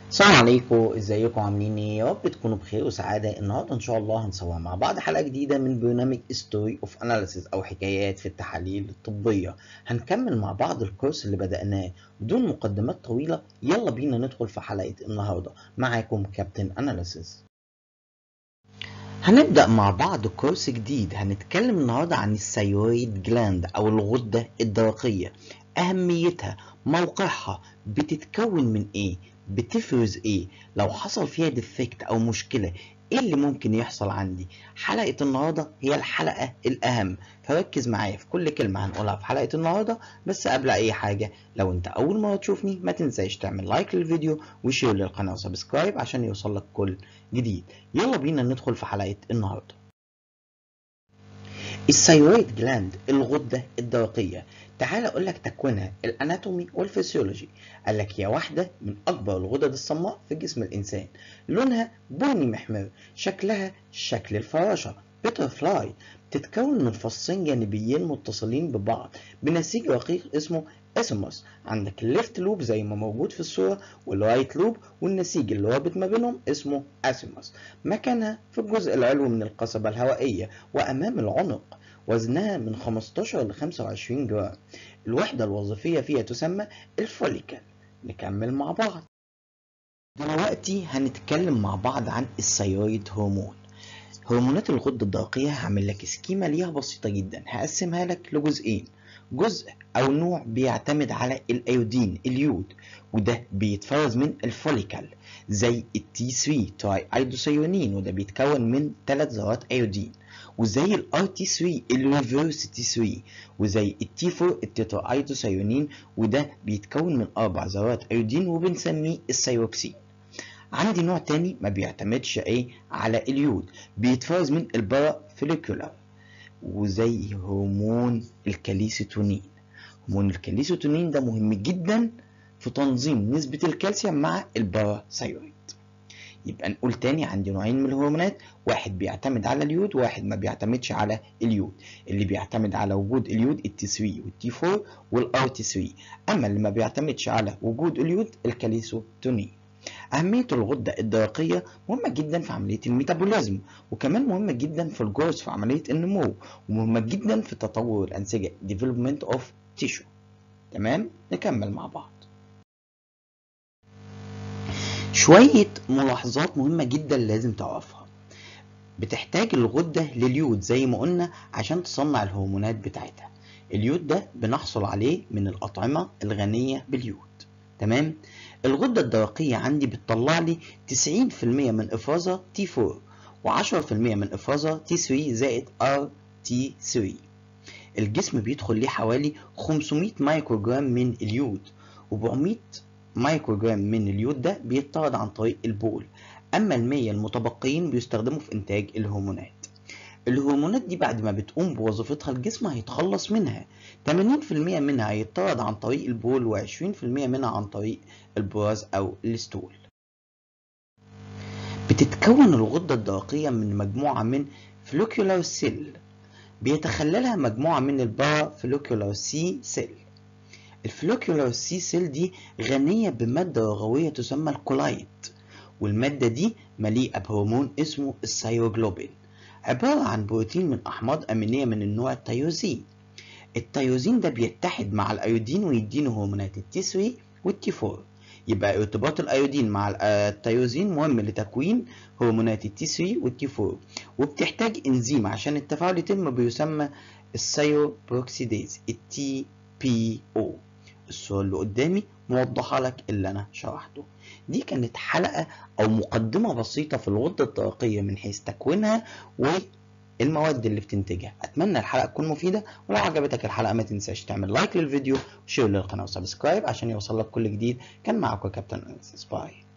السلام عليكم ازيكم عاملين ايه يا رب تكونوا بخير وسعاده النهارده ان شاء الله هنصور مع بعض حلقه جديده من برنامج ستوري اوف اناليسيس او حكايات في التحاليل الطبيه هنكمل مع بعض الكورس اللي بدأناه بدون مقدمات طويله يلا بينا ندخل في حلقه النهارده معاكم كابتن اناليسيس هنبدأ مع بعض كورس جديد هنتكلم النهارده عن الثايرويد جلاند او الغده الدرقيه اهميتها موقعها بتتكون من ايه بتفرز ايه لو حصل فيها ديفكت او مشكله ايه اللي ممكن يحصل عندي حلقه النهارده هي الحلقه الاهم فركز معايا في كل كلمه هنقولها في حلقه النهارده بس قبل اي حاجه لو انت اول مره تشوفني ما تنساش تعمل لايك للفيديو وشير للقناه وسبسكرايب عشان يوصلك كل جديد يلا بينا ندخل في حلقه النهارده الثايرويد جلاند الغده الدرقيه تعال اقول لك تكوينها الاناتومي والفسيولوجي قال لك هي واحده من اكبر الغدد الصماء في جسم الانسان لونها بني محمر شكلها شكل الفراشه بيتر فلاي تتكون من فصين جانبيين متصلين ببعض بنسيج رقيق اسمه اسموس عندك الليفت لوب زي ما موجود في الصوره والرايت لوب والنسيج اللي رابط ما بينهم اسمه اسيموس مكانها في الجزء العلوي من القصبه الهوائيه وامام العنق وزنها من 15 ل 25 جرام الوحدة الوظيفية فيها تسمى الفوليكل نكمل مع بعض دلوقتي هنتكلم مع بعض عن الثيرويد هرمون هرمونات الغدة الدرقية هعمل لك سكيمة ليها بسيطة جدا هقسمها لك لجزئين جزء أو نوع بيعتمد على الأيودين اليود وده بيتفرز من الفوليكل زي التي 3 تراي ايدوسيونين وده بيتكون من ثلاث ذرات أيودين وزي الار تي 3 الريفرس تي 3 وزي التي 4 التترا ايدوسيونين وده بيتكون من اربع ذرات ايودين وبنسميه الثيروكسين عندي نوع تاني ما بيعتمدش ايه على اليود بيتفرز من البارا فوليكولار وزي هرمون الكاليسيتونين هرمون الكاليسيتونين ده مهم جدا في تنظيم نسبة الكالسيوم مع الباراثايرويد يبقى نقول تاني عندي نوعين من الهرمونات واحد بيعتمد على اليود وواحد ما بيعتمدش على اليود اللي بيعتمد على وجود اليود التي 3 والتي 4 والار تي 3 اما اللي ما بيعتمدش على وجود اليود الكاليسوتونين أهمية الغدة الدرقية مهمة جدا في عملية الميتابوليزم وكمان مهمة جدا في الجروث في عملية النمو ومهمة جدا في تطور الأنسجة development of tissue تمام نكمل مع بعض شوية ملاحظات مهمة جدا لازم تعرفها بتحتاج الغدة لليود زي ما قلنا عشان تصنع الهرمونات بتاعتها اليود ده بنحصل عليه من الأطعمة الغنية باليود تمام الغدة الدرقية عندي بتطلع لي 90% من إفرازها T4 و10% من إفرازها T3 زائد RT3 الجسم بيدخل ليه حوالي 500 مايكروجرام من اليود و400 مايكروجرام من اليود ده بيطرد عن طريق البول اما المية المتبقيين بيستخدموا في انتاج الهرمونات الهرمونات دي بعد ما بتقوم بوظيفتها الجسم هيتخلص منها 80% منها هيطرد عن طريق البول و20% منها عن طريق البراز او الستول بتتكون الغدة الدرقية من مجموعة من فلوكيولار سيل بيتخللها مجموعة من البارا فلوكيولار سي سيل الفلوكيولار سي سيل دي غنية بمادة رغوية تسمى الكولايت والمادة دي مليئة بهرمون اسمه الثيروجلوبين عبارة عن بروتين من أحماض أمينية من النوع التيروزين التيروزين ده بيتحد مع الأيودين ويدينا هرمونات التي 3 والتي 4 يبقى ارتباط الأيودين مع التيروزين مهم لتكوين هرمونات التي 3 والتي 4 وبتحتاج انزيم عشان التفاعل يتم بيسمى الثيروبروكسيديز التي بي او الصورة اللي قدامي موضحة لك اللي أنا شرحته دي كانت حلقة أو مقدمة بسيطة في الغدة الدرقية من حيث تكوينها والمواد اللي بتنتجها أتمنى الحلقة تكون مفيدة ولو عجبتك الحلقة ما تنساش تعمل لايك للفيديو وشير للقناة وسبسكرايب عشان يوصلك كل جديد كان معاكم كابتن أنسس باي